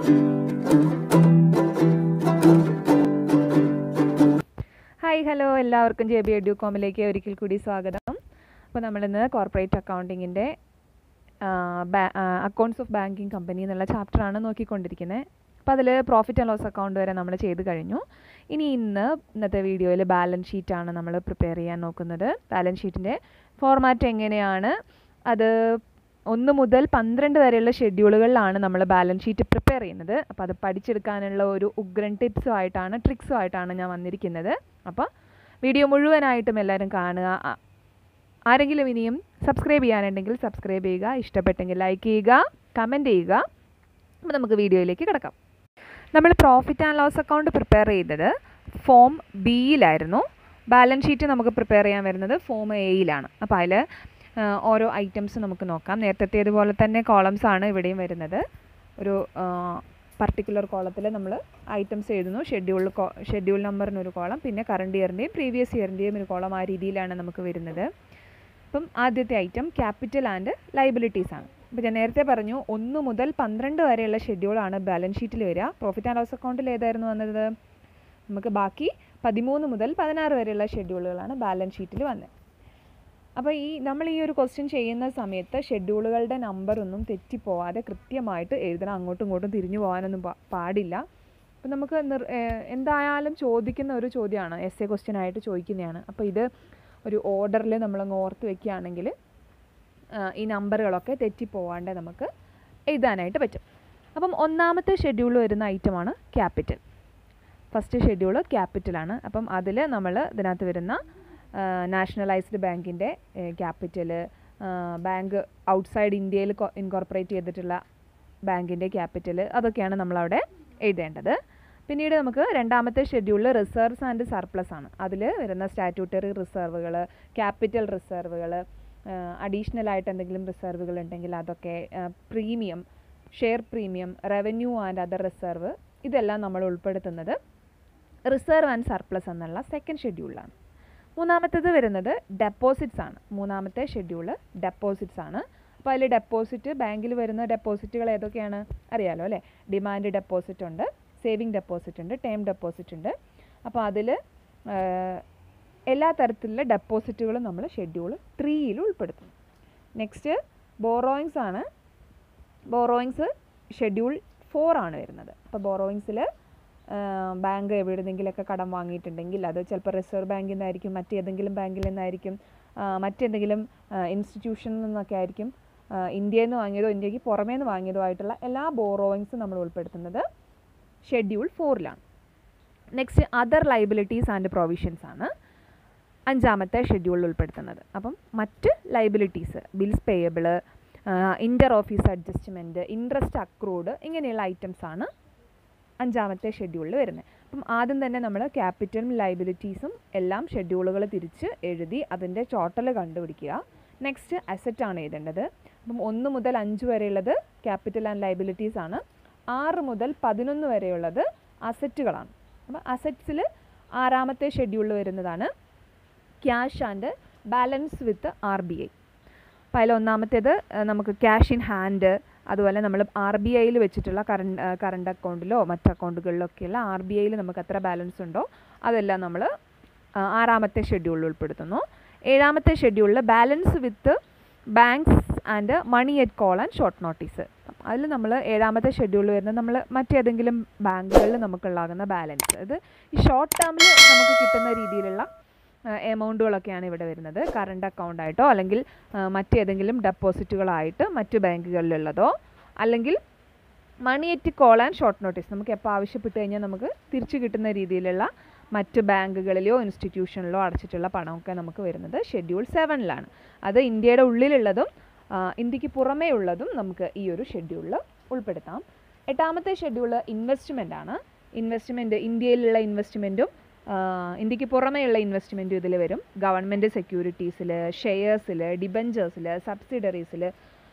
hi hello എല്ലാവർക്കും J B എഡ്യൂകോമിലേക്ക് ഒരിക്കൽ കൂടി സ്വാഗതം അപ്പോൾ നമ്മളിന്ന് കോർപ്പറേറ്റ് അക്കൗണ്ടിങ്ങിൻ്റെ അക്കൗണ്ട്സ് ഓഫ് ബാങ്കിങ് കമ്പനി എന്നുള്ള ചാപ്റ്ററാണ് നോക്കിക്കൊണ്ടിരിക്കുന്നത് അപ്പോൾ അതിൽ പ്രോഫിറ്റ് ആൻഡ് ലോസ് അക്കൗണ്ട് വരെ നമ്മൾ ചെയ്ത് കഴിഞ്ഞു ഇനി ഇന്ന് ഇന്നത്തെ വീഡിയോയിൽ ബാലൻസ് ഷീറ്റാണ് നമ്മൾ പ്രിപ്പയർ ചെയ്യാൻ നോക്കുന്നത് ബാലൻസ് ഷീറ്റിൻ്റെ ഫോർമാറ്റ് എങ്ങനെയാണ് അത് ഒന്ന് മുതൽ പന്ത്രണ്ട് വരെയുള്ള ഷെഡ്യൂളുകളിലാണ് നമ്മൾ ബാലൻസ് ഷീറ്റ് പ്രിപ്പയർ ചെയ്യുന്നത് അപ്പോൾ അത് പഠിച്ചെടുക്കാനുള്ള ഒരു ഉഗ്രൻ ടിപ്സും ആയിട്ടാണ് ട്രിക്സും ആയിട്ടാണ് ഞാൻ വന്നിരിക്കുന്നത് അപ്പോൾ വീഡിയോ മുഴുവനായിട്ടും എല്ലാവരും കാണുക ആ- ആരെങ്കിലും ഇനിയും സബ്സ്ക്രൈബ് ചെയ്യാനുണ്ടെങ്കിൽ സബ്സ്ക്രൈബ് ചെയ്യുക ഇഷ്ടപ്പെട്ടെങ്കിൽ ലൈക്ക് ചെയ്യുക കമൻറ്റ് ചെയ്യുക അപ്പോൾ നമുക്ക് വീഡിയോയിലേക്ക് കിടക്കാം നമ്മൾ profit and loss account prepare ചെയ്തത് ഫോം ബിയിലായിരുന്നു ബാലൻസ് ഷീറ്റ് നമുക്ക് പ്രിപ്പയർ ചെയ്യാൻ വരുന്നത് ഫോം എയിലാണ് അപ്പോൾ അതിൽ ഓരോ ഐറ്റംസ് നമുക്ക് നോക്കാം നേരത്തേതുപോലെ തന്നെ കോളംസ് ആണ് ഇവിടെയും വരുന്നത് ഒരു പർട്ടിക്കുലർ കോളത്തിൽ നമ്മൾ ഐറ്റംസ് എഴുതുന്നു ഷെഡ്യൂൾ ഷെഡ്യൂൾ നമ്പറിനൊരു കോളം പിന്നെ കറണ്ട് ഇയറിൻ്റെയും പ്രീവിയസ് ഇയറിൻ്റെയും ഒരു കോളം ആ രീതിയിലാണ് നമുക്ക് വരുന്നത് അപ്പം ആദ്യത്തെ ഐറ്റം ക്യാപിറ്റൽ ആൻഡ് ലൈബിലിറ്റീസ് ആണ് അപ്പോൾ ഞാൻ നേരത്തെ പറഞ്ഞു ഒന്ന് മുതൽ പന്ത്രണ്ട് വരെയുള്ള ഷെഡ്യൂളാണ് ബാലൻസ് ഷീറ്റിൽ വരിക പ്രോഫിറ്റ് ആൻഡ് ലോസ് അക്കൗണ്ടിൽ ഏതായിരുന്നു വന്നത് നമുക്ക് ബാക്കി പതിമൂന്ന് മുതൽ പതിനാറ് വരെയുള്ള ഷെഡ്യൂളുകളാണ് ബാലൻസ് ഷീറ്റിൽ വന്നത് അപ്പോൾ ഈ നമ്മൾ ഈ ഒരു ക്വസ്റ്റ്യൻ ചെയ്യുന്ന സമയത്ത് ഷെഡ്യൂളുകളുടെ നമ്പർ ഒന്നും തെറ്റിപ്പോവാതെ കൃത്യമായിട്ട് എഴുതണം അങ്ങോട്ടും ഇങ്ങോട്ടും തിരിഞ്ഞു പോകാനൊന്നും പാ- പാടില്ല അപ്പോൾ നമുക്ക് നിർ ഏഹ് എന്തായാലും ചോദിക്കുന്ന ഒരു ചോദ്യമാണ് എസ് എ ക്വസ്റ്റ്യൻ ആയിട്ട് ചോദിക്കുന്നതാണ് അപ്പോൾ ഇത് ഒരു ഓർഡറിൽ നമ്മളങ്ങ് ഓർത്ത് വെക്കുകയാണെങ്കിൽ ഈ നമ്പറുകളൊക്കെ തെറ്റിപ്പോവാണ്ട് നമുക്ക് എഴുതാനായിട്ട് പറ്റും അപ്പം ഒന്നാമത്തെ ഷെഡ്യൂൾ വരുന്ന ഐറ്റമാണ് ക്യാപിറ്റൽ ഫസ്റ്റ് ഷെഡ്യൂൾ ക്യാപിറ്റലാണ് അപ്പം അതിൽ നമ്മൾ ഇതിനകത്ത് വരുന്ന നാഷണലൈസ്ഡ് ബാങ്കിൻ്റെ ക്യാപിറ്റൽ ബാങ്ക് ഔട്ട്സൈഡ് ഇന്ത്യയിൽ ഇൻകോർപ്പറേറ്റ് ചെയ്തിട്ടുള്ള ബാങ്കിൻ്റെ ക്യാപിറ്റൽ അതൊക്കെയാണ് നമ്മളവിടെ എഴുതേണ്ടത് പിന്നീട് നമുക്ക് രണ്ടാമത്തെ ഷെഡ്യൂളിൽ റിസർവ്സ് ആൻഡ് സർപ്ലസ് ആണ് അതിൽ വരുന്ന സ്റ്റാറ്റ്യൂട്ടറി റിസർവുകൾ ക്യാപിറ്റൽ റിസർവുകൾ അഡീഷണൽ ആയിട്ട് എന്തെങ്കിലും റിസർവുകൾ ഉണ്ടെങ്കിൽ അതൊക്കെ premium share premium revenue and other reserve ഇതെല്ലാം നമ്മൾ ഉൾപ്പെടുത്തുന്നത് റിസർവ് ആൻഡ് സർപ്ലസ് എന്നുള്ള സെക്കൻഡ് ഷെഡ്യൂളിലാണ് മൂന്നാമത്തേത് വരുന്നത് ഡെപ്പോസിറ്റ്സ് ആണ് മൂന്നാമത്തെ ഷെഡ്യൂള് ഡെപ്പോസിറ്റ്സ് ആണ് അപ്പോൾ അതിൽ ഡെപ്പോസിറ്റ് ബാങ്കിൽ വരുന്ന ഡെപ്പോസിറ്റുകൾ ഏതൊക്കെയാണ് അറിയാലോ അല്ലേ ഡിമാൻഡ് ഡെപ്പോസിറ്റ് ഉണ്ട് സേവിങ് ഡെപ്പോസിറ്റ് ഉണ്ട് ടേം ഡെപ്പോസിറ്റ് ഉണ്ട് അപ്പോൾ അതിൽ എല്ലാ തരത്തിലുള്ള ഡെപ്പോസിറ്റുകളും നമ്മൾ ഷെഡ്യൂൾ ത്രീയിൽ ഉൾപ്പെടുത്തുന്നു നെക്സ്റ്റ് ബോറോയിങ്സ് ആണ് ബോറോയിങ്സ് ഷെഡ്യൂൾ ഫോർ ആണ് വരുന്നത് അപ്പോൾ ബോറോയിങ്സിൽ ബാങ്ക് എവിടെന്നെങ്കിലൊക്കെ കടം വാങ്ങിയിട്ടുണ്ടെങ്കിൽ അത് ചിലപ്പോൾ റിസർവ് ബാങ്കിൽ നിന്നായിരിക്കും മറ്റേതെങ്കിലും ബാങ്കിൽ നിന്നായിരിക്കും ആ, മറ്റെന്തെങ്കിലും ഇൻസ്റ്റിറ്റ്യൂഷനിൽ നിന്നൊക്കെ ആയിരിക്കും ആ, ഇന്ത്യയിൽ നിന്ന് വാങ്ങിയതോ ഇന്ത്യക്ക് പുറമേ നിന്ന് വാങ്ങിയതോ ആയിട്ടുള്ള എല്ലാ ബോറോയിങ്സും നമ്മൾ ഉൾപ്പെടുത്തുന്നത് ഷെഡ്യൂൾ ഫോറിലാണ് next other liabilities and provisions ആണ് അഞ്ചാമത്തെ ഷെഡ്യൂളിൽ ഉൾപ്പെടുത്തുന്നത് അപ്പം മറ്റ് liabilities bills payable inter office adjustment interest accrued ഇങ്ങനെയുള്ള ഐറ്റംസ് ആണ് അഞ്ചാമത്തെ ഷെഡ്യൂളിൽ വരുന്നത് അപ്പം ആദ്യം തന്നെ നമ്മൾ ക്യാപിറ്റലും ലൈബിലിറ്റീസും എല്ലാം ഷെഡ്യൂളുകൾ തിരിച്ച് എഴുതി അതിൻ്റെ ടോട്ടൽ കണ്ടുപിടിക്കുക നെക്സ്റ്റ് അസറ്റ് ആണ് എഴുതേണ്ടത് അപ്പം ഒന്ന് മുതൽ അഞ്ച് വരെയുള്ളത് ക്യാപിറ്റൽ ആൻഡ് ലൈബിലിറ്റീസ് ആണ് ആറ് മുതൽ പതിനൊന്ന് വരെയുള്ളത് അസറ്റുകളാണ് അപ്പം അസറ്റ്സിൽ ആറാമത്തെ ഷെഡ്യൂളിൽ വരുന്നതാണ് cash and balance with R B I അപ്പോൾ അതിൽ ഒന്നാമത്തേത് ഏഹ്, നമുക്ക് ക്യാഷ് ഇൻ ഹാൻഡ് അതുപോലെ നമ്മൾ ആർ ബി ഐയിൽ വെച്ചിട്ടുള്ള കറണ്ട് കറണ്ട് അക്കൗണ്ടിലോ മറ്റ് അക്കൗണ്ടുകളിലൊക്കെയുള്ള ആർ ബി ഐയിൽ നമുക്ക് എത്ര ബാലൻസ് ഉണ്ടോ അതെല്ലാം നമ്മൾ ആറാമത്തെ ഷെഡ്യൂളിൽ ഉൾപ്പെടുത്തുന്നു ഏഴാമത്തെ ഷെഡ്യൂളിൽ balance with banks and money at call and short notice അതിൽ നമ്മൾ ഏഴാമത്തെ ഷെഡ്യൂളിൽ വരുന്നത് നമ്മൾ മറ്റേതെങ്കിലും ബാങ്കുകളിൽ നമുക്കുള്ളാകുന്ന ബാലൻസ് അത് ഈ ഷോർട്ട് ടേമിൽ നമുക്ക് കിട്ടുന്ന രീതിയിലുള്ള എമൗണ്ടുകളൊക്കെയാണ് ഇവിടെ വരുന്നത് കറണ്ട് അക്കൗണ്ടായിട്ടോ അല്ലെങ്കിൽ ആ, മറ്റേതെങ്കിലും ഡെപ്പോസിറ്റുകളായിട്ട് മറ്റു ബാങ്കുകളിലുള്ളതോ അല്ലെങ്കിൽ money at call and short notice നമുക്ക് എപ്പോൾ ആവശ്യപ്പെട്ട് കഴിഞ്ഞാൽ നമുക്ക് തിരിച്ചു കിട്ടുന്ന രീതിയിലുള്ള മറ്റ് ബാങ്കുകളിലോ ഇൻസ്റ്റിറ്റ്യൂഷനിലോ അടച്ചിട്ടുള്ള പണമൊക്കെ നമുക്ക് വരുന്നത് ഷെഡ്യൂൾ സെവനിലാണ് അത് ഇന്ത്യയുടെ ഉള്ളിലുള്ളതും ആ, ഇന്ത്യക്ക് പുറമേ ഉള്ളതും നമുക്ക് ഈ ഒരു ഷെഡ്യൂളിൽ ഉൾപ്പെടുത്താം എട്ടാമത്തെ ഷെഡ്യൂൾ ഇൻവെസ്റ്റ്മെൻ്റ് ആണ് ഇൻവെസ്റ്റ്മെൻറ്റ് ഇന്ത്യയിലുള്ള ഇൻവെസ്റ്റ്മെൻറ്റും ഇന്ത്യക്ക് പുറമേയുള്ള ഇൻവെസ്റ്റ്മെൻറ്റും ഇതിൽ വരും ഗവൺമെൻറ് സെക്യൂരിറ്റീസിൽ ഷെയർസിൽ ഡിബഞ്ചേഴ്സിൽ സബ്സിഡറീസിൽ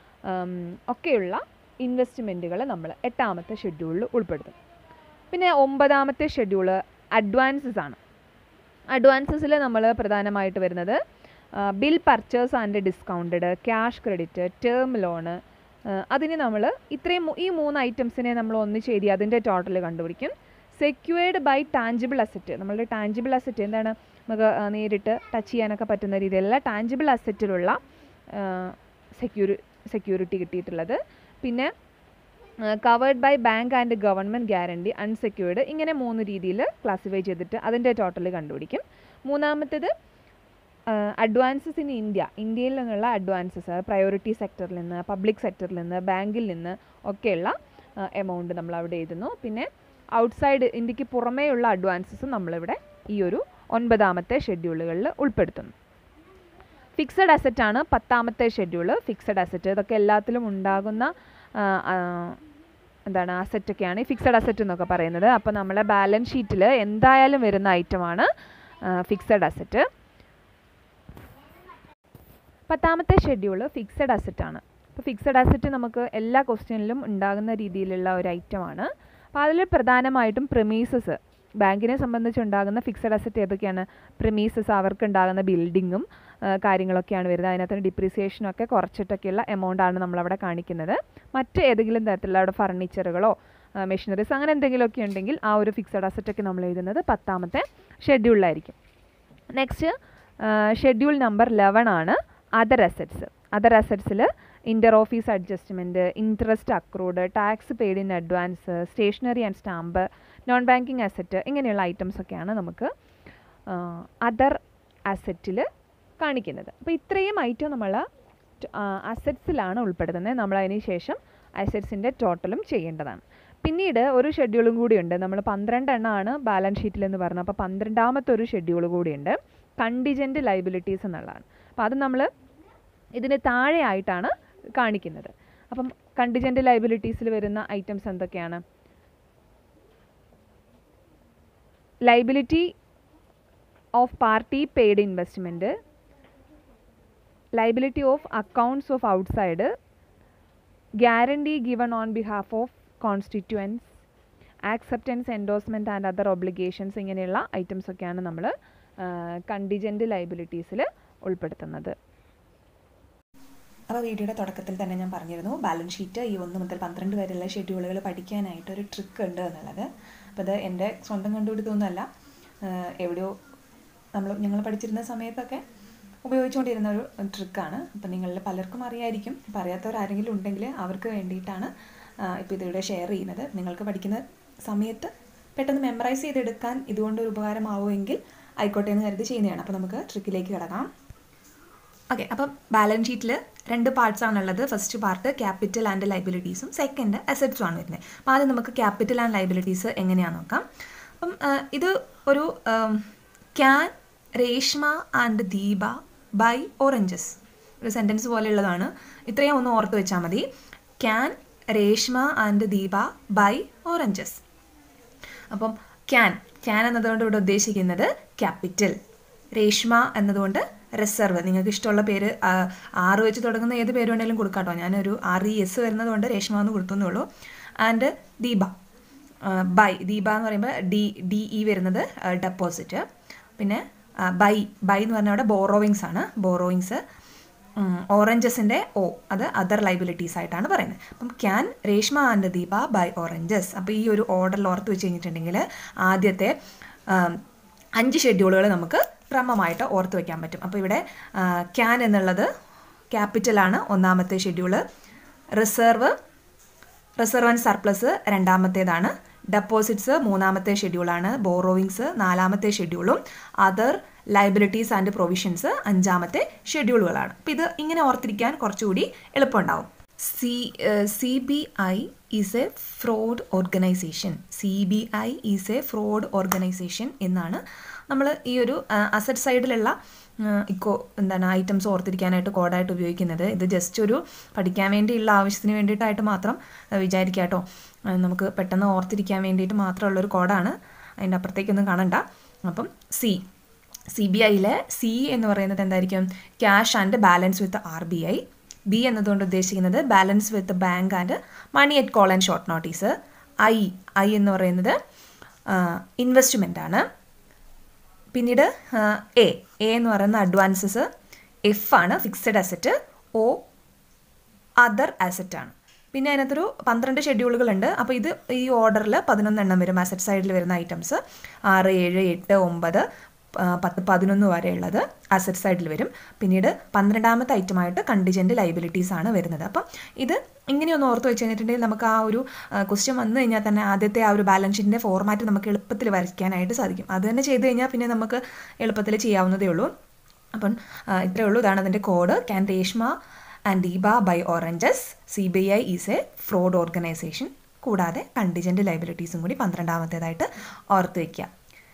ഒക്കെയുള്ള ഇൻവെസ്റ്റ്മെൻറ്റുകൾ നമ്മൾ എട്ടാമത്തെ ഷെഡ്യൂളിൽ ഉൾപ്പെടുത്തും പിന്നെ ഒമ്പതാമത്തെ ഷെഡ്യൂള് അഡ്വാൻസസ് ആണ് അഡ്വാൻസസിൽ നമ്മൾ പ്രധാനമായിട്ട് വരുന്നത് bill purchase and discounted cash credit term loan അതിന് നമ്മൾ ഇത്രയും മൂ- ഈ മൂന്ന് ഐറ്റംസിനെ നമ്മൾ ഒന്നിച്ച് എഴുതി അതിൻ്റെ ടോട്ടൽ കണ്ടുപിടിക്കും സെക്യൂർഡ് ബൈ ടാഞ്ചിബിൾ അസറ്റ് നമ്മളുടെ ടാഞ്ചിബിൾ അസറ്റ് എന്താണ് നമുക്ക് ആ, നേരിട്ട് ടച്ച് ചെയ്യാനൊക്കെ പറ്റുന്ന രീതിയിലുള്ള ടാഞ്ചിബിൾ അസറ്റിലുള്ള സെക്യൂരി സെക്യൂരിറ്റി കിട്ടിയിട്ടുള്ളത് പിന്നെ covered by bank and government guarantee unsecured ഇങ്ങനെ മൂന്ന് രീതിയിൽ ക്ലാസിഫൈ ചെയ്തിട്ട് അതിൻ്റെ ടോട്ടൽ കണ്ടുപിടിക്കും മൂന്നാമത്തേത് അഡ്വാൻസസ് ഇൻ ഇന്ത്യ ഇന്ത്യയിൽ നിന്നുള്ള അഡ്വാൻസസ് പ്രയോറിറ്റി സെക്ടറിൽ നിന്ന് പബ്ലിക് സെക്ടറിൽ നിന്ന് ബാങ്കിൽ നിന്ന് ഒക്കെയുള്ള എമൗണ്ട് നമ്മൾ അവിടെ എഴുതുന്നു പിന്നെ ഔട്ട്സൈഡ് ഇന്ത്യക്ക് പുറമേയുള്ള അഡ്വാൻസസ് നമ്മളിവിടെ ഈ ഒരു ഒൻപതാമത്തെ ഷെഡ്യൂളുകളിൽ ഉൾപ്പെടുത്തുന്നു ഫിക്സഡ് അസറ്റ് ആണ് പത്താമത്തെ ഷെഡ്യൂൾ ഫിക്സഡ് അസറ്റ് ഇതൊക്കെ എല്ലാത്തിലും ഉണ്ടാകുന്ന ആ, ആ, എന്താണ് അസറ്റൊക്കെയാണ് ഈ ഫിക്സഡ് അസറ്റ് എന്നൊക്കെ പറയുന്നത് അപ്പോൾ നമ്മളെ ബാലൻസ് ഷീറ്റിൽ എന്തായാലും വരുന്ന ഐറ്റമാണ് ഫിക്സഡ് അസറ്റ് പത്താമത്തെ ഷെഡ്യൂൾ ഫിക്സഡ് അസറ്റ് ആണ് അപ്പോൾ ഫിക്സഡ് അസറ്റ് നമുക്ക് എല്ലാ ക്വസ്റ്റ്യനിലും ഉണ്ടാകുന്ന രീതിയിലുള്ള ഒരു ഐറ്റമാണ് അപ്പോൾ അതിൽ പ്രധാനമായിട്ടും പ്രിമീസസ് ബാങ്കിനെ സംബന്ധിച്ചുണ്ടാകുന്ന ഫിക്സഡ് അസറ്റ് ഏതൊക്കെയാണ് പ്രിമീസസ് അവർക്ക് ഉണ്ടാകുന്ന ബിൽഡിങ്ങും കാര്യങ്ങളൊക്കെയാണ് വരുന്നത് അതിനകത്ത് ഡിപ്രിസിയേഷനൊക്കെ കുറച്ചിട്ടൊക്കെയുള്ള എമൗണ്ട് ആണ് നമ്മളവിടെ കാണിക്കുന്നത് മറ്റ് ഏതെങ്കിലും തരത്തിലുള്ള അവിടെ ഫർണിച്ചറുകളോ മെഷീനറീസ് അങ്ങനെ എന്തെങ്കിലുമൊക്കെ ഉണ്ടെങ്കിൽ ആ ഒരു ഫിക്സഡ് അസറ്റൊക്കെ നമ്മൾ എഴുതുന്നത് പത്താമത്തെ ഷെഡ്യൂളിലായിരിക്കും നെക്സ്റ്റ് ഷെഡ്യൂൾ നമ്പർ ലെവൻ ആണ് അതർ അസറ്റ്സ് അതർ അസറ്റ്സിൽ inter office adjustment interest accrued tax paid in advance stationery and stamp non banking asset ഇങ്ങനെയുള്ള ഐറ്റംസ് ഒക്കെയാണ് നമുക്ക് അതർ അസറ്റിൽ കാണിക്കുന്നത് അപ്പോൾ ഇത്രയും ഐറ്റം നമ്മൾ അസറ്റ്സിലാണ് ഉൾപ്പെടുത്തുന്നത് നമ്മൾ അതിന് ശേഷം അസറ്റ്സിൻ്റെ ടോട്ടലും ചെയ്യേണ്ടതാണ് പിന്നീട് ഒരു ഷെഡ്യൂളും കൂടിയുണ്ട് നമ്മൾ പന്ത്രണ്ട് എണ്ണമാണ് ബാലൻസ് ഷീറ്റിൽ എന്ന് പറഞ്ഞു അപ്പോൾ പന്ത്രണ്ടാമത്തെ ഒരു ഷെഡ്യൂൾ കൂടിയുണ്ട് കണ്ടിജൻറ്റ് ലൈബിലിറ്റീസ് എന്നുള്ളതാണ് അപ്പോൾ അത് നമ്മൾ ഇതിന് താഴെയായിട്ടാണ് കാണിക്കുന്നത് അപ്പം കണ്ടിജൻറ്റ് ലൈബിലിറ്റീസിൽ വരുന്ന ഐറ്റംസ് എന്തൊക്കെയാണ് liability of party paid investment liability of accounts of outside guarantee given on behalf of constituents acceptance endorsement and other obligations ഇങ്ങനെയുള്ള ഐറ്റംസ് ഒക്കെയാണ് നമ്മൾ കണ്ടിജൻറ്റ് ലൈബിലിറ്റീസിൽ ഉൾപ്പെടുത്തുന്നത് അപ്പോൾ വീഡിയോയുടെ തുടക്കത്തിൽ തന്നെ ഞാൻ പറഞ്ഞിരുന്നു ബാലൻസ് ഷീറ്റ് ഈ ഒന്ന് മുതൽ പന്ത്രണ്ട് വരെയുള്ള ഷെഡ്യൂളുകൾ പഠിക്കാനായിട്ട് ഒരു ട്രിക്ക് ഉണ്ട് എന്നുള്ളത് അപ്പോൾ ഇത് എൻ്റെ സ്വന്തം കണ്ടുപിടുത്തൊന്നുമല്ല ആഹ് എവിടെയോ നമ്മൾ ഞങ്ങൾ പഠിച്ചിരുന്ന സമയത്തൊക്കെ ഉപയോഗിച്ചുകൊണ്ടിരുന്ന ഒരു ട്രിക്കാണ് അപ്പം നിങ്ങളിൽ പലർക്കും അറിയായിരിക്കും അപ്പോൾ അറിയാത്തവരാരെങ്കിലും ഉണ്ടെങ്കിൽ അവർക്ക് വേണ്ടിയിട്ടാണ് ഇപ്പോൾ ഇതിവിടെ ഷെയർ ചെയ്യുന്നത് നിങ്ങൾക്ക് പഠിക്കുന്ന സമയത്ത് പെട്ടെന്ന് മെമ്മറൈസ് ചെയ്തെടുക്കാൻ ഇതുകൊണ്ട് ഒരു ഉപകാരമാവുമെങ്കിൽ ആയിക്കോട്ടെ എന്ന് കരുതി ചെയ്യുന്നതാണ് അപ്പോൾ നമുക്ക് ട്രിക്കിലേക്ക് കിടക്കാം ഓക്കെ അപ്പം ബാലൻസ് ഷീറ്റിൽ രണ്ട് പാർട്സ് ആണുള്ളത് ഫസ്റ്റ് പാർട്ട് ക്യാപിറ്റൽ ആൻഡ് ലൈബിലിറ്റീസും സെക്കൻഡ് അസറ്റ്സും ആണ് വരുന്നത് അപ്പോൾ ആദ്യം നമുക്ക് ക്യാപിറ്റൽ ആൻഡ് ലൈബിലിറ്റീസ് എങ്ങനെയാണെന്ന് നോക്കാം അപ്പം ആ, ഇത് ഒരു can Reshma and Deepa buy oranges ഒരു സെൻറ്റൻസ് പോലെയുള്ളതാണ് ഇത്രയും ഒന്ന് ഓർത്ത് വെച്ചാൽ മതി can Reshma and Deepa buy oranges അപ്പം ക്യാൻ ക്യാൻ എന്നതുകൊണ്ട് ഇവിടെ ഉദ്ദേശിക്കുന്നത് ക്യാപിറ്റൽ രേഷ്മ എന്നതുകൊണ്ട് റിസർവ് നിങ്ങൾക്ക് ഇഷ്ടമുള്ള പേര് ആ, ആറ് വെച്ച് തുടങ്ങുന്ന ഏത് പേര് വേണമെങ്കിലും കൊടുക്കാം കേട്ടോ ഞാനൊരു ആർ ഇ എസ് വരുന്നത് കൊണ്ട് രേഷ്മ എന്ന് കൊടുത്തുന്നുള്ളൂ ആൻഡ് ദീപ ബൈ ദീപ എന്ന് പറയുമ്പോൾ ഡി ഡി ഇ വരുന്നത് ഡെപ്പോസിറ്റ് പിന്നെ ബൈ ബൈ എന്ന് പറഞ്ഞാൽ അവിടെ ബോറോവിങ്സ് ആണ് ബോറോവിങ്സ് ഓറഞ്ചസിൻ്റെ ഓ അത് അതർ ലൈബിലിറ്റീസ് ആയിട്ടാണ് പറയുന്നത് അപ്പം can Reshma and Deepa buy oranges അപ്പോൾ ഈ ഒരു ഓർഡറിൽ ഓർത്ത് വെച്ച് കഴിഞ്ഞിട്ടുണ്ടെങ്കിൽ ആദ്യത്തെ ആം, അഞ്ച് ഷെഡ്യൂളുകൾ നമുക്ക് ക്രമമായിട്ട് ഓർത്ത് വയ്ക്കാൻ പറ്റും അപ്പോൾ ഇവിടെ ക്യാൻ എന്നുള്ളത് ക്യാപിറ്റലാണ് ഒന്നാമത്തെ schedule reserve reserve and surplus രണ്ടാമത്തേതാണ് ഡെപ്പോസിറ്റ്സ് മൂന്നാമത്തെ ഷെഡ്യൂളാണ് ബോറോവിങ്സ് നാലാമത്തെ ഷെഡ്യൂളും അതർ ലൈബിലിറ്റീസ് ആൻഡ് പ്രൊവിഷൻസ് അഞ്ചാമത്തെ ഷെഡ്യൂളുകളാണ് അപ്പോൾ ഇത് ഇങ്ങനെ ഓർത്തിരിക്കാൻ കുറച്ചുകൂടി എളുപ്പമുണ്ടാവും C C B I is a fraud organisation C B I is a fraud organisation എന്നാണ് നമ്മൾ ഈ ഒരു അസറ്റ് സൈഡിലുള്ള ഇക്കോ എന്താണ് ഐറ്റംസ് ഓർത്തിരിക്കാനായിട്ട് കോഡായിട്ട് ഉപയോഗിക്കുന്നത് ഇത് ജസ്റ്റ് ഒരു പഠിക്കാൻ വേണ്ടിയുള്ള ആവശ്യത്തിന് വേണ്ടിയിട്ടായിട്ട് മാത്രം ആ, വിചാരിക്കുക കേട്ടോ ആ, നമുക്ക് പെട്ടെന്ന് ഓർത്തിരിക്കാൻ വേണ്ടിയിട്ട് മാത്രമുള്ളൊരു കോഡാണ് അതിൻ്റെ അപ്പുറത്തേക്കൊന്നും കാണണ്ട അപ്പം സി സി ബി ഐയിലെ സി എന്ന് പറയുന്നത് എന്തായിരിക്കും cash and balance with R B I B എന്നതുകൊണ്ട് ഉദ്ദേശിക്കുന്നത് balance with bank and money at call and short notice I I എന്ന് പറയുന്നത് ഇൻവെസ്റ്റ്മെൻ്റ് ആണ് പിന്നീട് എ എ എന്ന് പറയുന്ന അഡ്വാൻസസ് എഫ് ആണ് ഫിക്സഡ് അസറ്റ് ഒ അതർ അസറ്റാണ് പിന്നെ അതിനകത്തൊരു പന്ത്രണ്ട് ഷെഡ്യൂളുകളുണ്ട് അപ്പോൾ ഇത് ഈ ഓർഡറിൽ പതിനൊന്നെണ്ണം വരും അസറ്റ് സൈഡിൽ വരുന്ന ഐറ്റംസ് ആറ് ഏഴ് എട്ട് ഒമ്പത് ആ, പത്ത് പതിനൊന്ന് വരെയുള്ളത് അസറ്റ് സൈഡിൽ വരും പിന്നീട് പന്ത്രണ്ടാമത്തെ ഐറ്റമായിട്ട് കണ്ടിജൻറ്റ് ലൈബിലിറ്റീസ് ആണ് വരുന്നത് അപ്പം ഇത് ഇങ്ങനെയൊന്ന് ഓർത്ത് വെച്ച് കഴിഞ്ഞിട്ടുണ്ടെങ്കിൽ നമുക്ക് ആ ഒരു ക്വസ്റ്റ്യൻ വന്നു കഴിഞ്ഞാൽ തന്നെ ആദ്യത്തെ ആ ഒരു ബാലൻസ് ഷീറ്റിൻ്റെ ഫോർമാറ്റ് നമുക്ക് എളുപ്പത്തിൽ വരയ്ക്കാനായിട്ട് സാധിക്കും അത് തന്നെ ചെയ്ത് കഴിഞ്ഞാൽ പിന്നെ നമുക്ക് എളുപ്പത്തിൽ ചെയ്യാവുന്നതേ ഉള്ളൂ അപ്പം ആ, ഇത്രയേ ഉള്ളൂ ഇതാണ് അതിൻ്റെ code can Reshma and Deepa buy oranges C B I is a fraud organisation കൂടാതെ കണ്ടിജൻറ്റ് ലൈബിലിറ്റീസും കൂടി പന്ത്രണ്ടാമത്തേതായിട്ട് ഓർത്ത് വയ്ക്കുക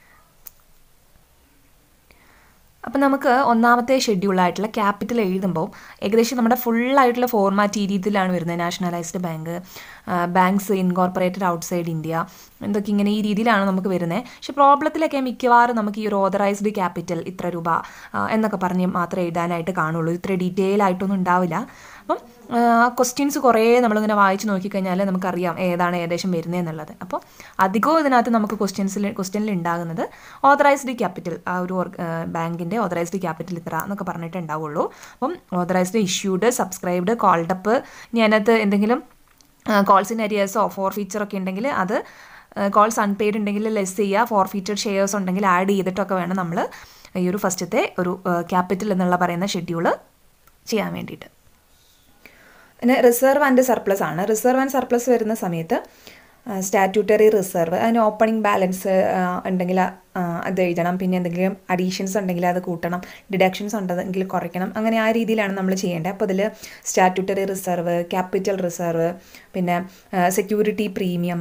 അപ്പം നമുക്ക് ഒന്നാമത്തെ ഷെഡ്യൂളായിട്ടുള്ള ക്യാപിറ്റൽ എഴുതുമ്പോൾ ഏകദേശം നമ്മുടെ ഫുള്ളായിട്ടുള്ള ഫോർമാറ്റ് ഈ രീതിയിലാണ് വരുന്നത് nationalised bank banks incorporated outside India എന്തൊക്കെ ഇങ്ങനെ ഈ രീതിയിലാണ് നമുക്ക് വരുന്നത് പക്ഷെ പ്രോബ്ലത്തിലൊക്കെ മിക്കവാറും നമുക്ക് ഈ ഒരു ഓതറൈസ്ഡ് ക്യാപിറ്റൽ ഇത്ര രൂപ ആ, എന്നൊക്കെ പറഞ്ഞ് മാത്രമേ എഴുതാനായിട്ട് കാണുള്ളൂ ഇത്ര ഡീറ്റെയിൽ ആയിട്ടൊന്നും ഉണ്ടാവില്ല അപ്പം ക്വസ്റ്റ്യൻസ് കുറേ നമ്മളിങ്ങനെ വായിച്ച് നോക്കിക്കഴിഞ്ഞാൽ നമുക്കറിയാം ഏതാണ് ഏകദേശം വരുന്നത് എന്നുള്ളത് അപ്പോൾ അധികവും ഇതിനകത്ത് നമുക്ക് ക്വസ്റ്റ്യൻസിൽ ക്വസ്റ്റ്യനിൽ ഉണ്ടാകുന്നത് ഓതറൈസ്ഡ് ക്യാപിറ്റൽ ആ ഒരു ബാങ്കിൻ്റെ ഓതറൈസ്ഡ് ക്യാപിറ്റൽ ഇത്ര എന്നൊക്കെ പറഞ്ഞിട്ട് ഉണ്ടാവുള്ളൂ അപ്പം ഓതറൈസ്ഡ് ഇഷ്യൂഡ് സബ്സ്ക്രൈബ്ഡ് കോൾഡപ്പ് ഇനി അതിനകത്ത് എന്തെങ്കിലും കോൾസ് ഇൻ അരിയേഴ്സോ ഫോർ ഫീച്ചറൊക്കെ ഉണ്ടെങ്കിൽ അത് കോൾസ് അൺപെയ്ഡ് ഉണ്ടെങ്കിൽ ലെസ് ചെയ്യുക ഫോർ ഫീച്ചർ ഷെയർസ് ഉണ്ടെങ്കിൽ ആഡ് ചെയ്തിട്ടൊക്കെ വേണം നമ്മൾ ഈ ഒരു ഫസ്റ്റത്തെ ഒരു ക്യാപിറ്റൽ എന്നുള്ള പറയുന്ന ഷെഡ്യൂൾ ചെയ്യാൻ വേണ്ടിയിട്ട് പിന്നെ റിസർവ് ആൻഡ് സർപ്ലസ് ആണ് റിസർവ് ആൻഡ് സർപ്ലസ് വരുന്ന സമയത്ത് സ്റ്റാറ്റ്യൂട്ടറി റിസർവ് അതിന് ഓപ്പണിംഗ് ബാലൻസ് ഉണ്ടെങ്കിൽ ആ, അത് എഴുതണം പിന്നെ എന്തെങ്കിലും അഡീഷൻസ് ഉണ്ടെങ്കിൽ അത് കൂട്ടണം ഡിഡക്ഷൻസ് ഉണ്ടെങ്കിൽ കുറയ്ക്കണം അങ്ങനെ ആ രീതിയിലാണ് നമ്മൾ ചെയ്യേണ്ടത് അപ്പോൾ അതിൽ സ്റ്റാറ്റ്യൂട്ടറി റിസർവ് ക്യാപിറ്റൽ റിസർവ് പിന്നെ security premium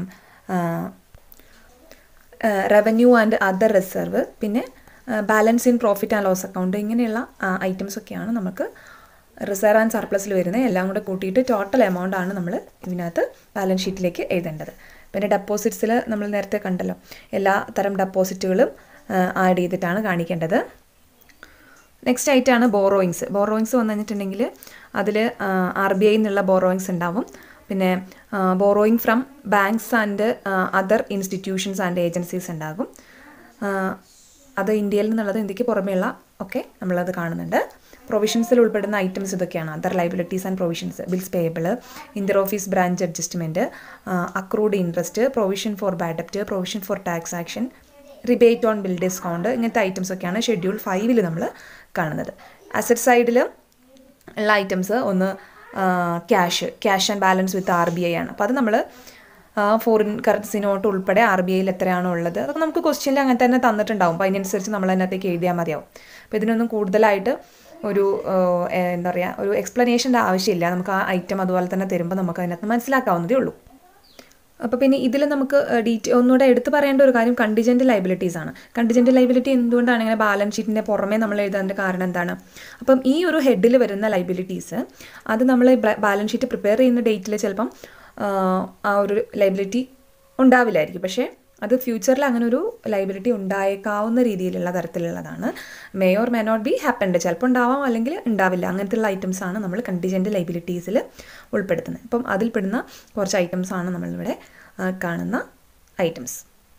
revenue and other reserve പിന്നെ balance in profit and loss account ഇങ്ങനെയുള്ള ഐറ്റംസ് ഒക്കെയാണ് നമുക്ക് റിസർവ് ആൻഡ് സർപ്ലസിൽ വരുന്നത് എല്ലാം കൂടെ കൂട്ടിയിട്ട് ടോട്ടൽ എമൗണ്ട് ആണ് നമ്മൾ ഇതിനകത്ത് ബാലൻസ് ഷീറ്റിലേക്ക് എഴുതേണ്ടത് പിന്നെ ഡെപ്പോസിറ്റ്സിൽ നമ്മൾ നേരത്തെ കണ്ടല്ലോ എല്ലാ തരം ഡെപ്പോസിറ്റുകളും ആഡ് ചെയ്തിട്ടാണ് കാണിക്കേണ്ടത് നെക്സ്റ്റ് ആയിട്ടാണ് ബോറോയിങ്സ് ബോറോയിങ്സ് വന്നു കഴിഞ്ഞിട്ടുണ്ടെങ്കിൽ അതിൽ ആർ ബി ഐ എന്നുള്ള ബോറോയിങ്സ് ഉണ്ടാവും പിന്നെ borrowing from banks and other institutions and agencies ഉണ്ടാകും ആ, അത് ഇന്ത്യയിൽ നിന്നുള്ളത് ഇന്ത്യക്ക് പുറമേയുള്ള ഒക്കെ നമ്മളത് കാണുന്നുണ്ട് പ്രൊവിഷൻസിൽ ഉൾപ്പെടുന്ന ഐറ്റംസ് ഇതൊക്കെയാണ് other liabilities and provisions bills payable inter office branch adjustment accrued interest provision for bad ഡെപ്റ്റ് provision for taxation rebate on bill discount ഇങ്ങനത്തെ ഐറ്റംസ് ഒക്കെയാണ് ഷെഡ്യൂൾ ഫൈവിൽ നമ്മൾ കാണുന്നത് അസറ്റ് സൈഡിൽ ഉള്ള ഐറ്റംസ് ഒന്ന് cash cash and balance with R B I ആണ് അപ്പോൾ അത് നമ്മൾ ഫോറിൻ കറൻസി നോട്ട് ഉൾപ്പെടെ ആർ ബി ഐയിൽ എത്രയാണോ ഉള്ളത് അതൊക്കെ നമുക്ക് ക്വസ്റ്റ്യനിൽ അങ്ങനെ തന്നെ തന്നിട്ടുണ്ടാവും അപ്പോൾ അതിനനുസരിച്ച് നമ്മൾ അതിനകത്തേക്ക് എഴുതിയാൽ മതിയാവും അപ്പോൾ ഇതിനൊന്നും കൂടുതലായിട്ട് ഒരു ആ, എന്താ പറയുക ഒരു എക്സ്പ്ലനേഷൻ്റെ ആവശ്യമില്ല നമുക്ക് ആ ഐറ്റം അതുപോലെ തന്നെ തരുമ്പോൾ നമുക്ക് അതിനകത്ത് മനസ്സിലാക്കാവുന്നതേ ഉള്ളൂ അപ്പോൾ പിന്നെ ഇതിൽ നമുക്ക് ഡീറ്റെ ഒന്നുകൂടെ എടുത്തു പറയേണ്ട ഒരു കാര്യം കണ്ടിജൻറ്റ് ലൈബിലിറ്റീസ് ആണ് കണ്ടിജൻറ്റ് ലൈബിലിറ്റി എന്തുകൊണ്ടാണ് ഇങ്ങനെ ബാലൻസ് ഷീറ്റിൻ്റെ പുറമേ നമ്മൾ എഴുതാൻ്റെ കാരണം എന്താണ് അപ്പം ഈ ഒരു ഹെഡിൽ വരുന്ന ലൈബിലിറ്റീസ് അത് നമ്മൾ ബാലൻസ് ഷീറ്റ് പ്രിപ്പയർ ചെയ്യുന്ന ഡേറ്റിൽ ചിലപ്പം ആ, ആ ഒരു ലൈബിലിറ്റി ഉണ്ടാവില്ലായിരിക്കും പക്ഷേ അത് ഫ്യൂച്ചറിൽ അങ്ങനെ ഒരു ലൈബിലിറ്റി ഉണ്ടായേക്കാവുന്ന രീതിയിലുള്ള തരത്തിലുള്ളതാണ് may or may not be happened ചിലപ്പോൾ ഉണ്ടാവാം അല്ലെങ്കിൽ ഉണ്ടാവില്ല അങ്ങനത്തെയുള്ള ഐറ്റംസ് ആണ് നമ്മൾ കണ്ടിജൻറ്റ് ലൈബിലിറ്റീസിൽ ഉൾപ്പെടുത്തുന്നത് അപ്പം അതിൽപ്പെടുന്ന കുറച്ച് ഐറ്റംസ് ആണ് നമ്മളിവിടെ ആ, കാണുന്ന ഐറ്റംസ്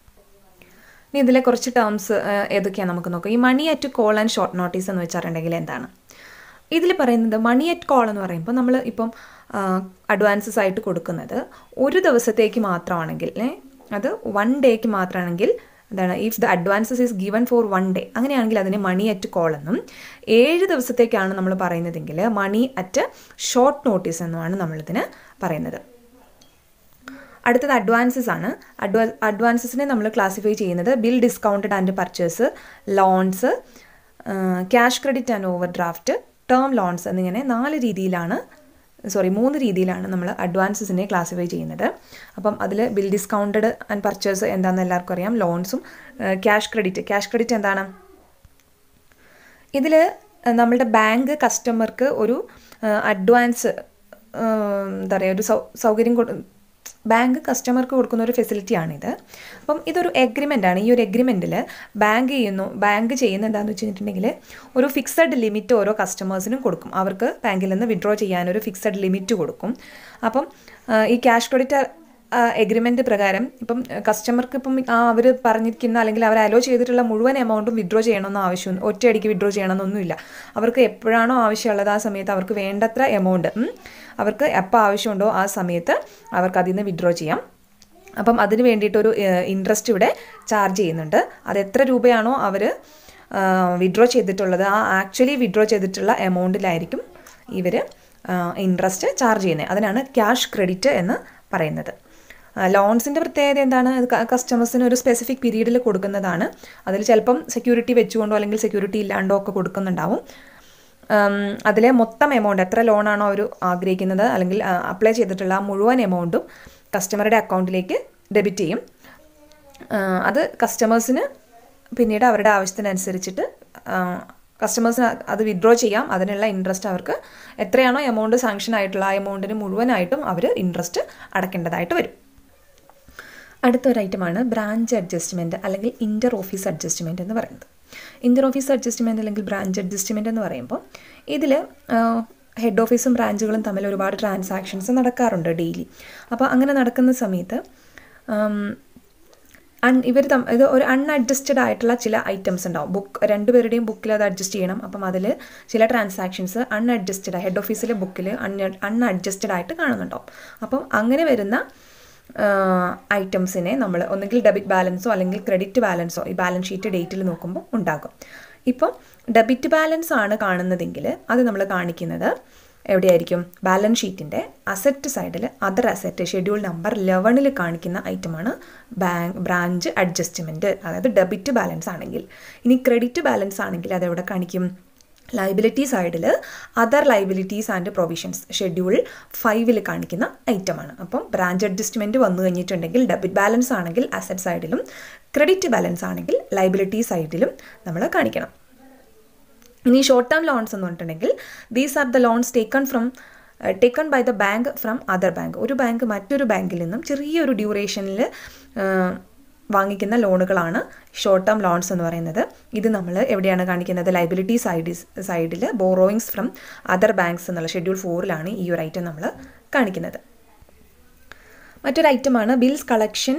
ഇനി ഇതിലെ കുറച്ച് ടേംസ് ഏതൊക്കെയാണ് നമുക്ക് നോക്കാം ഈ money at call and short notice എന്ന് വെച്ചിട്ടുണ്ടെങ്കിൽ എന്താണ് ഇതിൽ പറയുന്നത് മണി അറ്റ് കോൾ എന്ന് പറയുമ്പോൾ നമ്മൾ ഇപ്പം അഡ്വാൻസസ് ആയിട്ട് കൊടുക്കുന്നത് ഒരു ദിവസത്തേക്ക് മാത്രമാണെങ്കിൽ ഏ, അത് വൺ ഡേക്ക് മാത്രമാണെങ്കിൽ എന്താണ് if the advances is given for one day അങ്ങനെയാണെങ്കിൽ അതിനെ മണി അറ്റ് കോൾ എന്നും ഏഴ് ദിവസത്തേക്കാണ് നമ്മൾ പറയുന്നതെങ്കിൽ മണി അറ്റ് ഷോർട്ട് നോട്ടീസ് എന്നുമാണ് നമ്മളിതിന് പറയുന്നത് അടുത്തത് അഡ്വാൻസസ് ആണ് അഡ്വാ അഡ്വാൻസസിനെ നമ്മൾ ക്ലാസിഫൈ ചെയ്യുന്നത് bill discounted and purchase loans cash credit and overdraft term loans എന്നിങ്ങനെ നാല് രീതിയിലാണ് സോറി മൂന്ന് രീതിയിലാണ് നമ്മൾ അഡ്വാൻസസിനെ ക്ലാസിഫൈ ചെയ്യുന്നത് അപ്പം അതിൽ ബിൽ ഡിസ്കൗണ്ടഡ് ആൻഡ് പർച്ചേസ് എന്താണെന്ന് എല്ലാവർക്കും അറിയാം ലോൺസും ക്യാഷ് ക്രെഡിറ്റ് ക്യാഷ് ക്രെഡിറ്റ് എന്താണ് ഇതിൽ നമ്മളുടെ ബാങ്ക് കസ്റ്റമർക്ക് ഒരു അഡ്വാൻസ് എന്താ പറയുക ഒരു സൗ സൗകര്യം കൊടു ബാങ്ക് കസ്റ്റമർക്ക് കൊടുക്കുന്ന ഒരു ഫെസിലിറ്റിയാണിത് അപ്പം ഇതൊരു എഗ്രിമെൻ്റ് ആണ് ഈ ഒരു എഗ്രിമെൻറ്റിൽ ബാങ്ക് ചെയ്യുന്നു ബാങ്ക് ചെയ്യുന്ന എന്താണെന്ന് വെച്ച് കഴിഞ്ഞിട്ടുണ്ടെങ്കിൽ ഒരു ഫിക്സഡ് ലിമിറ്റ് ഓരോ കസ്റ്റമേഴ്സിനും കൊടുക്കും അവർക്ക് ബാങ്കിൽ നിന്ന് വിഡ്രോ ചെയ്യാൻ ഒരു ഫിക്സഡ് ലിമിറ്റ് കൊടുക്കും അപ്പം ആ, ഈ ക്യാഷ് ക്രെഡിറ്റ് എഗ്രിമെൻ്റ് പ്രകാരം ഇപ്പം കസ്റ്റമർക്ക് ഇപ്പം അവർ പറഞ്ഞിരിക്കുന്ന അല്ലെങ്കിൽ അവർ അലോ ചെയ്തിട്ടുള്ള മുഴുവൻ എമൗണ്ടും വിഡ്രോ ചെയ്യണമെന്ന് ആവശ്യം ഒറ്റയടിക്ക് വിഡ്രോ ചെയ്യണമെന്നൊന്നുമില്ല അവർക്ക് എപ്പോഴാണോ ആവശ്യമുള്ളത് ആ സമയത്ത് അവർക്ക് വേണ്ടത്ര എമൗണ്ട് അവർക്ക് എപ്പോൾ ആവശ്യമുണ്ടോ ആ സമയത്ത് അവർക്ക് അതിൽ നിന്ന് വിഡ്രോ ചെയ്യാം അപ്പം അതിന് വേണ്ടിയിട്ടൊരു ഇൻട്രസ്റ്റ് ഇവിടെ ചാർജ് ചെയ്യുന്നുണ്ട് അത് എത്ര രൂപയാണോ അവർ വിഡ്രോ ചെയ്തിട്ടുള്ളത് ആ ആക്ച്വലി വിഡ്രോ ചെയ്തിട്ടുള്ള എമൗണ്ടിലായിരിക്കും ഇവർ ഇൻട്രസ്റ്റ് ചാർജ് ചെയ്യുന്നത് അതിനാണ് ക്യാഷ് ക്രെഡിറ്റ് എന്ന് പറയുന്നത് ലോൺസിൻ്റെ പ്രത്യേകത എന്താണ് കസ്റ്റമേഴ്സിന് ഒരു സ്പെസിഫിക് പീരീഡിൽ കൊടുക്കുന്നതാണ് അതിൽ ചിലപ്പം സെക്യൂരിറ്റി വെച്ചുകൊണ്ടോ അല്ലെങ്കിൽ സെക്യൂരിറ്റി ഇല്ലാണ്ടോ ഒക്കെ കൊടുക്കുന്നുണ്ടാവും അതിലെ മൊത്തം എമൗണ്ട് എത്ര ലോണാണോ അവർ ആഗ്രഹിക്കുന്നത് അല്ലെങ്കിൽ അപ്ലൈ ചെയ്തിട്ടുള്ള ആ മുഴുവൻ എമൗണ്ടും കസ്റ്റമറുടെ അക്കൗണ്ടിലേക്ക് ഡെബിറ്റ് ചെയ്യും അത് കസ്റ്റമേഴ്സിന് പിന്നീട് അവരുടെ ആവശ്യത്തിനനുസരിച്ചിട്ട് കസ്റ്റമേഴ്സിന് അത് വിഡ്രോ ചെയ്യാം അതിനുള്ള ഇൻട്രസ്റ്റ് അവർക്ക് എത്രയാണോ എമൗണ്ട് സാങ്ഷൻ ആയിട്ടുള്ള ആ എമൗണ്ടിന് മുഴുവനായിട്ടും അവർ ഇൻട്രസ്റ്റ് അടയ്ക്കേണ്ടതായിട്ട് വരും അടുത്തൊരു ഐറ്റമാണ് ബ്രാഞ്ച് അഡ്ജസ്റ്റ്മെൻറ്റ് അല്ലെങ്കിൽ ഇൻ്റർ ഓഫീസ് അഡ്ജസ്റ്റ്മെൻറ്റ് എന്ന് പറയുന്നത് ഇൻ്റർ ഓഫീസ് അഡ്ജസ്റ്റ്മെൻറ്റ് അല്ലെങ്കിൽ ബ്രാഞ്ച് അഡ്ജസ്റ്റ്മെൻറ്റ് എന്ന് പറയുമ്പോൾ ഇതിൽ ഹെഡ് ഓഫീസും ബ്രാഞ്ചുകളും തമ്മിൽ ഒരുപാട് ട്രാൻസാക്ഷൻസ് നടക്കാറുണ്ട് ഡെയിലി അപ്പോൾ അങ്ങനെ നടക്കുന്ന സമയത്ത് അൺ ഇവർ തം ഇത് ഒരു അൺഅഡ്ജസ്റ്റഡ് ആയിട്ടുള്ള ചില ഐറ്റംസ് ഉണ്ടാവും ബുക്ക് രണ്ടുപേരുടെയും ബുക്കിൽ അത് അഡ്ജസ്റ്റ് ചെയ്യണം അപ്പം അതിൽ ചില ട്രാൻസാക്ഷൻസ് അൺഅഡ്ജസ്റ്റഡ് ഹെഡ് ഓഫീസിലെ ബുക്കിൽ അൺ അൺഅഡ്ജസ്റ്റഡ് ആയിട്ട് കാണുന്നുണ്ടാവും അപ്പം അങ്ങനെ വരുന്ന ഐറ്റംസിനെ നമ്മൾ ഒന്നുകിൽ ഡെബിറ്റ് ബാലൻസോ അല്ലെങ്കിൽ ക്രെഡിറ്റ് ബാലൻസോ ഈ ബാലൻസ് ഷീറ്റ് ഡേറ്റിൽ നോക്കുമ്പോൾ ഉണ്ടാകും ഇപ്പോൾ ഡെബിറ്റ് ബാലൻസ് ആണ് കാണുന്നതെങ്കിൽ അത് നമ്മൾ കാണിക്കുന്നത് എവിടെയായിരിക്കും ബാലൻസ് ഷീറ്റിൻ്റെ അസറ്റ് സൈഡിൽ അതർ അസറ്റ് ഷെഡ്യൂൾ നമ്പർ ലെവനിൽ കാണിക്കുന്ന ഐറ്റമാണ് ബാങ്ക് ബ്രാഞ്ച് അഡ്ജസ്റ്റ്മെൻറ്റ് അതായത് ഡെബിറ്റ് ബാലൻസ് ആണെങ്കിൽ ഇനി ക്രെഡിറ്റ് ബാലൻസ് ആണെങ്കിൽ അത് എവിടെ കാണിക്കും ലൈബിലിറ്റി സൈഡിൽ other liabilities and provisions schedule ഫൈവിൽ കാണിക്കുന്ന ഐറ്റമാണ് അപ്പം ബ്രാഞ്ച് അഡ്ജസ്റ്റ്മെൻറ്റ് വന്നു കഴിഞ്ഞിട്ടുണ്ടെങ്കിൽ ഡെബിറ്റ് ബാലൻസ് ആണെങ്കിൽ അസറ്റ് സൈഡിലും ക്രെഡിറ്റ് ബാലൻസ് ആണെങ്കിൽ ലൈബിലിറ്റി സൈഡിലും നമ്മൾ കാണിക്കണം ഇനി ഷോർട്ട് ടേം ലോൺസ് എന്ന് പറഞ്ഞിട്ടുണ്ടെങ്കിൽ these are the loans taken from taken by the bank from other bank ഒരു ബാങ്ക് മറ്റൊരു ബാങ്കിൽ നിന്നും ചെറിയൊരു ഡ്യൂറേഷനിൽ വാങ്ങിക്കുന്ന ലോണുകളാണ് ഷോർട്ട് ടേം ലോൺസ് എന്ന് പറയുന്നത് ഇത് നമ്മൾ എവിടെയാണ് കാണിക്കുന്നത് ലൈബിലിറ്റി സൈഡ് സൈഡിൽ ബോറോയിങ്സ് ഫ്രം അതർ ബാങ്ക്സ് എന്നുള്ള ഷെഡ്യൂൾ ഫോറിലാണ് ഈ ഒരു ഐറ്റം നമ്മൾ കാണിക്കുന്നത് മറ്റൊരു ഐറ്റമാണ് bills collection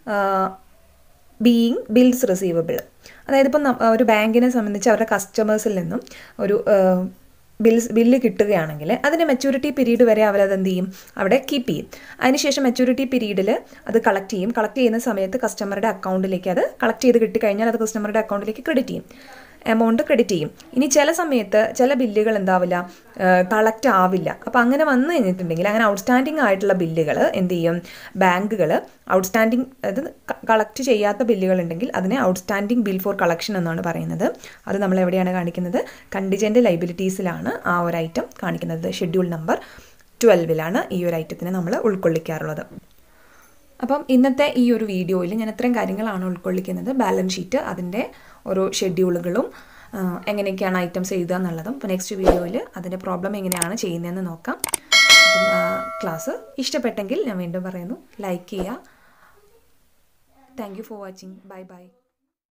being bills receivable അതായത് ഇപ്പം ഒരു ബാങ്കിനെ സംബന്ധിച്ച് അവരുടെ കസ്റ്റമേഴ്സിൽ നിന്നും ഒരു ബിൽസ് ബില്ല് കിട്ടുകയാണെങ്കിൽ അതിൻ്റെ മെച്യൂരിറ്റി പീരീഡ് വരെ അവരത് എന്ത് ചെയ്യും അവിടെ കീപ്പ് ചെയ്യും അതിനുശേഷം മെച്യൂരിറ്റി പീരീഡിൽ അത് കളക്ട് ചെയ്യും കളക്ട് ചെയ്യുന്ന സമയത്ത് കസ്റ്റമറുടെ അക്കൗണ്ടിലേക്ക് അത് കളക്ട് ചെയ്ത് കിട്ടിക്കഴിഞ്ഞാൽ അത് കസ്റ്റമറുടെ അക്കൗണ്ടിലേക്ക് ക്രെഡിറ്റ് ചെയ്യും എമൗണ്ട് ക്രെഡിറ്റ് ചെയ്യും ഇനി ചില സമയത്ത് ചില ബില്ലുകൾ എന്താവില്ല കളക്റ്റ് ആവില്ല അപ്പോൾ അങ്ങനെ വന്നു കഴിഞ്ഞിട്ടുണ്ടെങ്കിൽ അങ്ങനെ ഔട്ട്സ്റ്റാൻഡിങ് ആയിട്ടുള്ള ബില്ലുകൾ എന്ത് ചെയ്യും ബാങ്കുകൾ ഔട്ട്സ്റ്റാൻഡിങ് അത് കളക്ട് ചെയ്യാത്ത ബില്ലുകൾ ഉണ്ടെങ്കിൽ അതിനെ ഔട്ട്സ്റ്റാൻഡിങ് ബിൽ ഫോർ കളക്ഷൻ എന്നാണ് പറയുന്നത് അത് നമ്മൾ എവിടെയാണ് കാണിക്കുന്നത് കണ്ടിജൻ്റ് ലൈബിലിറ്റീസിലാണ് ആ ഒരു ഐറ്റം കാണിക്കുന്നത് ഷെഡ്യൂൾ നമ്പർ ട്വൽവിലാണ് ഈ ഒരു ഐറ്റത്തിനെ നമ്മൾ ഉൾക്കൊള്ളിക്കാറുള്ളത് അപ്പം ഇന്നത്തെ ഈ ഒരു വീഡിയോയിൽ ഞാൻ ഇത്രയും കാര്യങ്ങളാണ് ഉൾക്കൊള്ളിക്കുന്നത് ബാലൻസ് ഷീറ്റ് അതിൻ്റെ ഓരോ ഷെഡ്യൂളുകളും എങ്ങനെയൊക്കെയാണ് ഐറ്റംസ് എഴുതുക എന്നുള്ളതും അപ്പോൾ നെക്സ്റ്റ് വീഡിയോയിൽ അതിൻ്റെ പ്രോബ്ലം എങ്ങനെയാണ് ചെയ്യുന്നതെന്ന് നോക്കാം അപ്പം ക്ലാസ് ഇഷ്ടപ്പെട്ടെങ്കിൽ ഞാൻ വീണ്ടും പറയുന്നു ലൈക്ക് ചെയ്യുക thank you for watching bye by